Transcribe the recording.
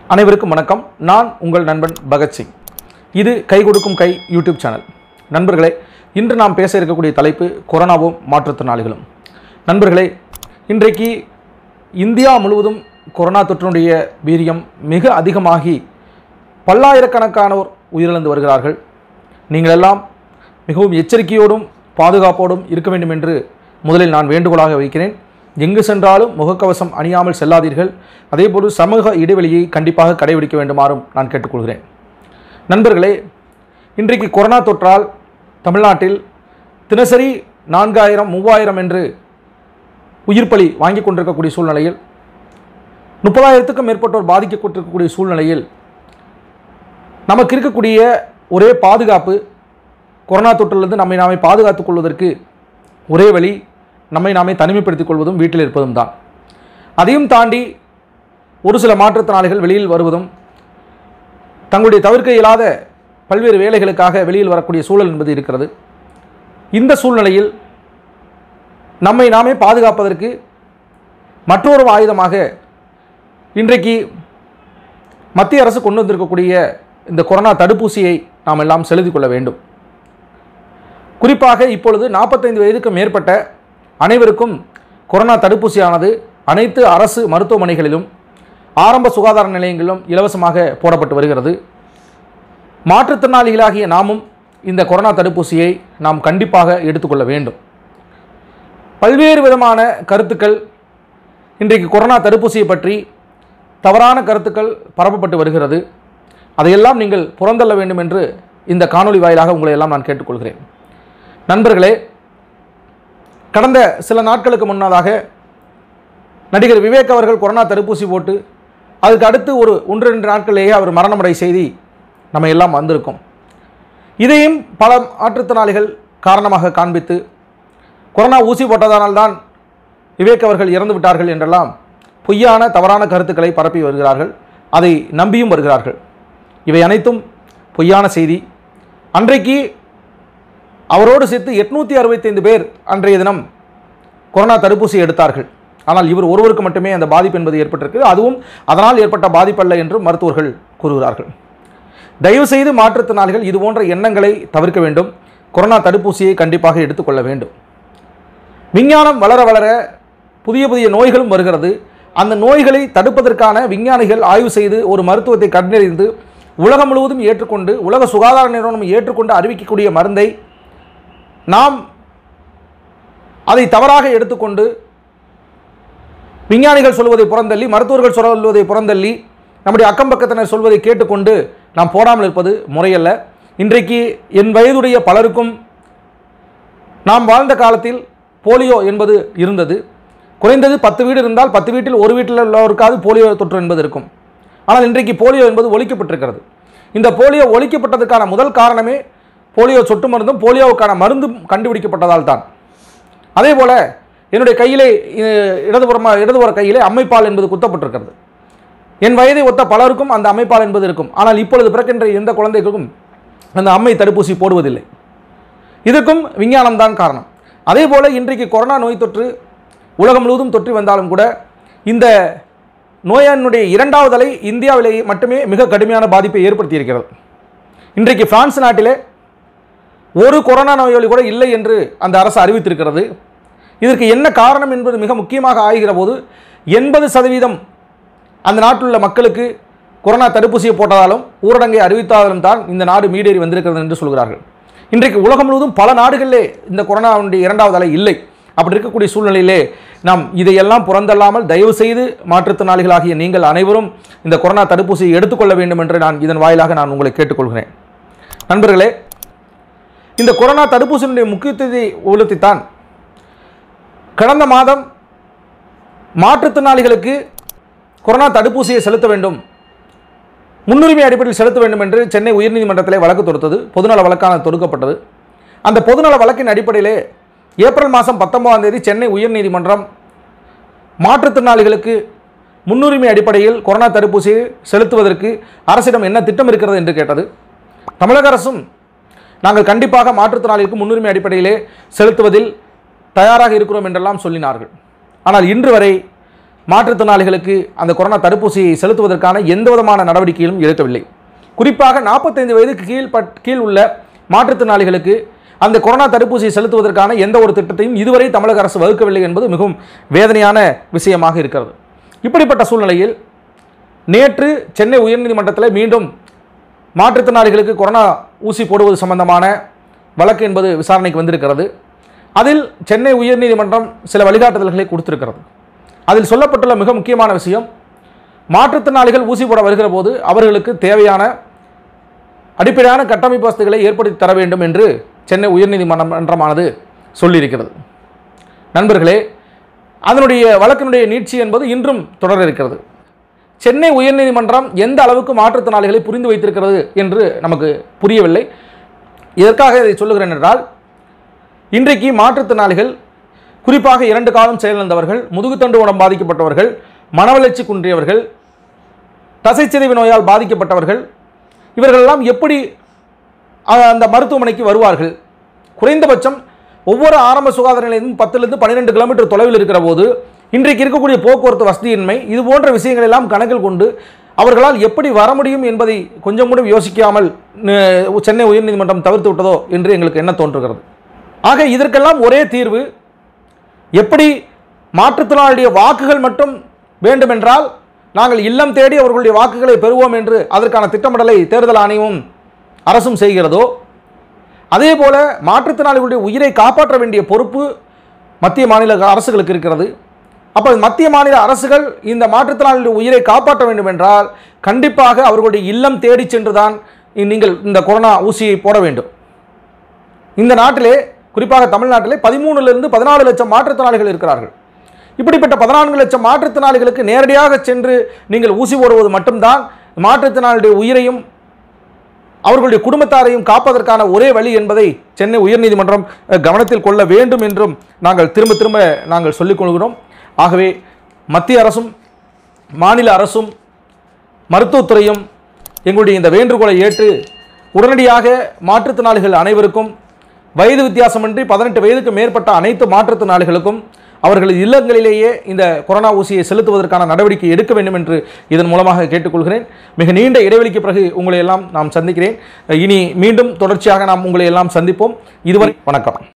அனைவருக்கும் வணக்கம் நான் உங்கள் நண்பன் பகத்சிங் இது கை கொடுக்கும் கை யூடியூப் சேனல் நண்பர்களே இன்று நாம் பேச இருக்கக்கூடிய தலைப்பு கொரோனாவும் மாற்றுத்திறனாளிகளும் நண்பர்களே இன்றைக்கு இந்தியா முழுவதும் கொரோனா தொற்றினுடைய வீரியம் மிக அதிகமாகி பல்லாயிரக்கணக்கானோர் உயிரிழந்து வருகிறார்கள் நீங்கள் எல்லாம் மிகவும் எச்சரிக்கையோடும் பாதுகாப்போடும் இருக்க வேண்டும் என்று முதலில் நான் வேண்டுகோளாக வைக்கிறேன் எங்கு சென்றாலும் முகக்கவசம் அணியாமல் செல்லாதீர்கள் அதேபோல் சமூக இடைவெளியை கண்டிப்பாக கடைபிடிக்க வேண்டுமாறும் நான் கேட்டுக்கொள்கிறேன் நண்பர்களே இன்றைக்கு கொரோனா தொற்றால் தமிழ்நாட்டில் தினசரி நான்காயிரம் மூவாயிரம் என்று உயிர்ப்பலி வாங்கி கொண்டிருக்கக்கூடிய சூழ்நிலையில் முப்பதாயிரத்துக்கும் மேற்பட்டோர் பாதிக்கப்பட்டிருக்கக்கூடிய சூழ்நிலையில் நமக்கு இருக்கக்கூடிய ஒரே பாதுகாப்பு கொரோனா தொற்றிலிருந்து நம்மை நாமே பாதுகாத்துக் கொள்வதற்கு ஒரே வழி நம்மை நாமே தனிமைப்படுத்திக் கொள்வதும் வீட்டில் இருப்பதும் தான் அதையும் தாண்டி ஒரு சில மாற்றுத்திறனாளிகள் வெளியில் வருவதும் தங்களுடைய தவிர்க்க இயலாத பல்வேறு வேலைகளுக்காக வெளியில் வரக்கூடிய சூழல் என்பது இருக்கிறது இந்த சூழ்நிலையில் நம்மை நாமே பாதுகாப்பதற்கு மற்றொரு ஆயுதமாக இன்றைக்கு மத்திய அரசு கொண்டு வந்திருக்கக்கூடிய இந்த கொரோனா தடுப்பூசியை நாம் எல்லாம் செலுத்திக் கொள்ள வேண்டும் குறிப்பாக இப்பொழுது நாற்பத்தைந்து வயதுக்கு மேற்பட்ட அனைவருக்கும் கொரோனா தடுப்பூசியானது அனைத்து அரசு மருத்துவமனைகளிலும் ஆரம்ப சுகாதார நிலையங்களிலும் இலவசமாக போடப்பட்டு வருகிறது மாற்றுத்திறனாளிகளாகிய நாமும் இந்த கொரோனா தடுப்பூசியை நாம் கண்டிப்பாக எடுத்துக்கொள்ள வேண்டும் பல்வேறு விதமான கருத்துக்கள் இன்றைக்கு கொரோனா தடுப்பூசியை பற்றி தவறான கருத்துக்கள் பரப்பப்பட்டு வருகிறது அதையெல்லாம் நீங்கள் புறந்தள்ள வேண்டும் என்று இந்த காணொளி வாயிலாக உங்களை எல்லாம் நான் கேட்டுக்கொள்கிறேன் நண்பர்களே கடந்த சில நாட்களுக்கு முன்னதாக நடிகர் விவேக் அவர்கள் கொரோனா தடுப்பூசி போட்டு அதுக்கு அடுத்து ஒரு ஒன்று ரெண்டு நாட்களிலேயே அவர் மரணமடை செய்தி நம்ம எல்லாம் வந்திருக்கோம் இதையும் பல மாற்றுத்திறனாளிகள் காரணமாக காண்பித்து கொரோனா ஊசி போட்டதனால்தான் விவேக் அவர்கள் இறந்து விட்டார்கள் என்றெல்லாம் பொய்யான தவறான கருத்துக்களை பரப்பி வருகிறார்கள் அதை நம்பியும் வருகிறார்கள் இவை அனைத்தும் பொய்யான செய்தி அன்றைக்கு அவரோடு சேர்த்து எட்நூற்றி அறுபத்தைந்து பேர் அன்றைய தினம் கொரோனா தடுப்பூசி எடுத்தார்கள் ஆனால் இவர் ஒருவருக்கு மட்டுமே அந்த பாதிப்பு என்பது ஏற்பட்டிருக்கு அதுவும் அதனால் ஏற்பட்ட பாதிப்பல்ல என்று மருத்துவர்கள் கூறுகிறார்கள் தயவுசெய்து மாற்றுத்திறனாளிகள் இது போன்ற எண்ணங்களை தவிர்க்க வேண்டும் கொரோனா தடுப்பூசியை கண்டிப்பாக எடுத்துக்கொள்ள வேண்டும் விஞ்ஞானம் வளர வளர புதிய புதிய நோய்களும் வருகிறது அந்த நோய்களை தடுப்பதற்கான விஞ்ஞானிகள் ஆய்வு செய்து ஒரு மருத்துவத்தை கண்டறிந்து உலகம் முழுவதும் ஏற்றுக்கொண்டு உலக சுகாதார நிறுவனம் ஏற்றுக்கொண்டு அறிவிக்கக்கூடிய மருந்தை நாம் அதை தவறாக எடுத்துக்கொண்டு விஞ்ஞானிகள் சொல்வதை புறந்தள்ளி மருத்துவர்கள் சொல்வதை புறந்தள்ளி நம்முடைய அக்கம் பக்கத்தினர் சொல்வதை கேட்டுக்கொண்டு நாம் போடாமல் இருப்பது முறையல்ல இன்றைக்கு என் வயதுடைய பலருக்கும் நாம் வாழ்ந்த காலத்தில் போலியோ என்பது இருந்தது குறைந்தது பத்து வீடு இருந்தால் பத்து வீட்டில் ஒரு வீட்டில் உள்ளவருக்காவது போலியோ தொற்று என்பது இருக்கும் ஆனால் இன்றைக்கு போலியோ என்பது ஒழிக்கப்பட்டிருக்கிறது இந்த போலியோ ஒழிக்கப்பட்டதுக்கான முதல் காரணமே போலியோ சொட்டு மருந்தும் போலியோவுக்கான மருந்தும் கண்டுபிடிக்கப்பட்டதால் தான் அதே போல் என்னுடைய கையிலே அஹ், இடதுபுறமாக இடதுபுற கையிலே அம்மைப்பால் என்பது குத்தப்பட்டிருக்கிறது என் வயதை ஒத்த பலருக்கும் அந்த அம்மைப்பால் என்பது இருக்கும் ஆனால் இப்பொழுது பிறக்கின்ற எந்த குழந்தைகளுக்கும் அந்த அம்மை தடுப்பூசி போடுவதில்லை இதற்கும் விஞ்ஞானம் தான் காரணம் அதே போல் இன்றைக்கு கொரோனா நோய் தொற்று உலகம் முழுவதும் தொற்றி வந்தாலும் கூட இந்த நோயாளினுடைய இரண்டாவது அலை இந்தியாவிலேயே மட்டுமே மிக கடுமையான பாதிப்பை ஏற்படுத்தியிருக்கிறது இன்றைக்கு பிரான்ஸ் நாட்டிலே ஒரு கொரோனா நோயாளி கூட இல்லை என்று அந்த அரசு அறிவித்திருக்கிறது இதற்கு என்ன காரணம் என்பது மிக முக்கியமாக ஆகிற போது எண்பது சதவீதம் அந்த நாட்டில் உள்ள மக்களுக்கு கொரோனா தடுப்பூசியை போட்டதாலும் ஊரடங்கை அறிவித்தாலும் தான் இந்த நாடு மீடேறி வந்திருக்கிறது என்று சொல்கிறார்கள் இன்றைக்கு உலகம் முழுவதும் பல நாடுகளிலே இந்த கொரோனாவுடைய இரண்டாவது அலை இல்லை அப்படி இருக்கக்கூடிய சூழ்நிலையிலே நாம் இதையெல்லாம் புறந்தள்ளாமல் தயவு செய்து மாற்றுத்திறனாளிகளாகிய நீங்கள் அனைவரும் இந்த கொரோனா தடுப்பூசியை எடுத்துக்கொள்ள வேண்டும் என்று நான் இதன் வாயிலாக நான் உங்களை கேட்டுக்கொள்கிறேன் நண்பர்களே இந்த கொரோனா தடுப்பூசியினுடைய முக்கியத்துவத்தை உலர்த்தித்தான் கடந்த மாதம் மாற்றுத்திறனாளிகளுக்கு கொரோனா தடுப்பூசியை செலுத்த வேண்டும் முன்னுரிமை அடிப்படையில் செலுத்த வேண்டும் என்று சென்னை உயர்நீதிமன்றத்திலே வழக்கு தொடுத்தது பொதுநல வழக்கான தொடுக்கப்பட்டது அந்த பொதுநல வழக்கின் அடிப்படையிலே ஏப்ரல் மாதம் பத்தொன்பதாம் தேதி சென்னை உயர்நீதிமன்றம் மாற்றுத்திறனாளிகளுக்கு முன்னுரிமை அடிப்படையில் கொரோனா தடுப்பூசியை செலுத்துவதற்கு அரசிடம் என்ன திட்டம் இருக்கிறது என்று கேட்டது தமிழக அரசும் நாங்கள் கண்டிப்பாக மாற்றுத்திறனாளிகளுக்கு முன்னுரிமை அடிப்படையிலே செலுத்துவதில் தயாராக இருக்கிறோம் என்றெல்லாம் சொல்லினார்கள் ஆனால் இன்று வரை மாற்றுத்திறனாளிகளுக்கு அந்த கொரோனா தடுப்பூசியை செலுத்துவதற்கான எந்த விதமான நடவடிக்கைகளும் எடுக்கவில்லை குறிப்பாக நாற்பத்தைந்து வயதுக்கு கீழ் பட் கீழ் உள்ள மாற்றுத்திறனாளிகளுக்கு அந்த கொரோனா தடுப்பூசியை செலுத்துவதற்கான எந்த ஒரு திட்டத்தையும் இதுவரை தமிழக அரசு வகுக்கவில்லை என்பது மிகவும் வேதனையான விஷயமாக இருக்கிறது இப்படிப்பட்ட சூழ்நிலையில் நேற்று சென்னை உயர்நீதிமன்றத்தில் மீண்டும் மாற்றுத்திறனாளிகளுக்கு கொரோனா ஊசி போடுவது சம்பந்தமான வழக்கு என்பது விசாரணைக்கு வந்திருக்கிறது அதில் சென்னை உயர்நீதிமன்றம் சில வழிகாட்டுதல்களை கொடுத்திருக்கிறது அதில் சொல்லப்பட்டுள்ள மிக முக்கியமான விஷயம் மாற்றுத்திறனாளிகள் ஊசி போட வருகிற போது அவர்களுக்கு தேவையான அடிப்படையான கட்டமைப்பு வசதிகளை ஏற்படுத்தி தர வேண்டும் என்று சென்னை உயர்நீதிமன்றமானது சொல்லியிருக்கிறது நண்பர்களே அதனுடைய வழக்கினுடைய நீட்சி என்பது இன்றும் தொடர இருக்கிறது சென்னை உயர்நீதிமன்றம் எந்த அளவுக்கு மாற்றுத்திறனாளிகளை புரிந்து வைத்திருக்கிறது என்று நமக்கு புரியவில்லை எதற்காக இதை சொல்லுகிறேன் என்றால் இன்றைக்கு மாற்றுத்திறனாளிகள் குறிப்பாக இரண்டு காலம் செயலிழந்தவர்கள் முதுகுத்தண்டு உடம் பாதிக்கப்பட்டவர்கள் மனவளர்ச்சி குன்றியவர்கள் தசைச்சிதைவு நோயால் பாதிக்கப்பட்டவர்கள் இவர்களெல்லாம் எப்படி அஹ், அந்த மருத்துவமனைக்கு வருவார்கள் குறைந்தபட்சம் ஒவ்வொரு ஆரம்ப சுகாதார நிலையமும் பத்துலேருந்து பன்னிரெண்டு கிலோமீட்டர் தொலைவில் இருக்கிற போது இன்றைக்கு இருக்கக்கூடிய போக்குவரத்து வசதியின்மை இது போன்ற விஷயங்கள் எல்லாம் கணக்கில் கொண்டு அவர்களால் எப்படி வர முடியும் என்பதை கொஞ்சம் கூட யோசிக்காமல் அஹ், சென்னை உயர்நீதிமன்றம் தவிர்த்து விட்டதோ என்று எங்களுக்கு என்ன தோன்றுகிறது ஆக இதற்கெல்லாம் ஒரே தீர்வு எப்படி மாற்றுத்திறனாளிய வாக்குகள் மட்டும் வேண்டுமென்றால் நாங்கள் இல்லம் தேடி அவர்களுடைய வாக்குகளை பெறுவோம் என்று அதற்கான திட்டமிடலை தேர்தல் ஆணையமும் அரசும் செய்கிறதோ அதே போல மாற்றுத்திறனாளிகளுடைய உயிரை காப்பாற்ற வேண்டிய பொறுப்பு மத்திய மாநில அரசுகளுக்கு இருக்கிறது அப்போ மத்திய மாநில அரசுகள் இந்த மாற்றுத்திறனாளிகளுடைய உயிரை காப்பாற்ற வேண்டும் என்றால் கண்டிப்பாக அவர்களுடைய இல்லம் தேடி சென்றுதான் நீங்கள் இந்த கொரோனா ஊசியை போட வேண்டும் இந்த நாட்டிலே குறிப்பாக தமிழ்நாட்டிலே பதிமூணுலேருந்து பதினாலு லட்சம் மாற்றுத்திறனாளிகள் இருக்கிறார்கள் இப்படிப்பட்ட பதினான்கு லட்சம் மாற்றுத்திறனாளிகளுக்கு நேரடியாக சென்று நீங்கள் ஊசி போடுவது மட்டும்தான் மாற்றுத்திறனாளியுடைய உயிரையும் அவர்களுடைய குடும்பத்தாரையும் காப்பதற்கான ஒரே வழி என்பதை சென்னை உயர்நீதிமன்றம் அஹ், கவனத்தில் கொள்ள வேண்டும் என்றும் நாங்கள் திரும்ப திரும்ப நாங்கள் சொல்லிக் கொள்கிறோம் ஆகவே மத்திய அரசும் மாநில அரசும் மருத்துவத்துறையும் எங்களுடைய இந்த வேண்டுகோளை ஏற்று உடனடியாக மாற்றுத்திறனாளிகள் அனைவருக்கும் வயது வித்தியாசமின்றி பதினெட்டு வயதுக்கு மேற்பட்ட அனைத்து மாற்றுத்திறனாளிகளுக்கும் அவர்கள் இல்லங்களிலேயே இந்த கொரோனா ஊசியை செலுத்துவதற்கான நடவடிக்கை எடுக்க வேண்டும் என்று இதன் மூலமாக கேட்டுக்கொள்கிறேன் மிக நீண்ட இடைவெளிக்கு பிறகு உங்களை எல்லாம் நாம் சந்திக்கிறேன் இனி மீண்டும் தொடர்ச்சியாக நாம் உங்களை எல்லாம் சந்திப்போம் இதுவரை வணக்கம்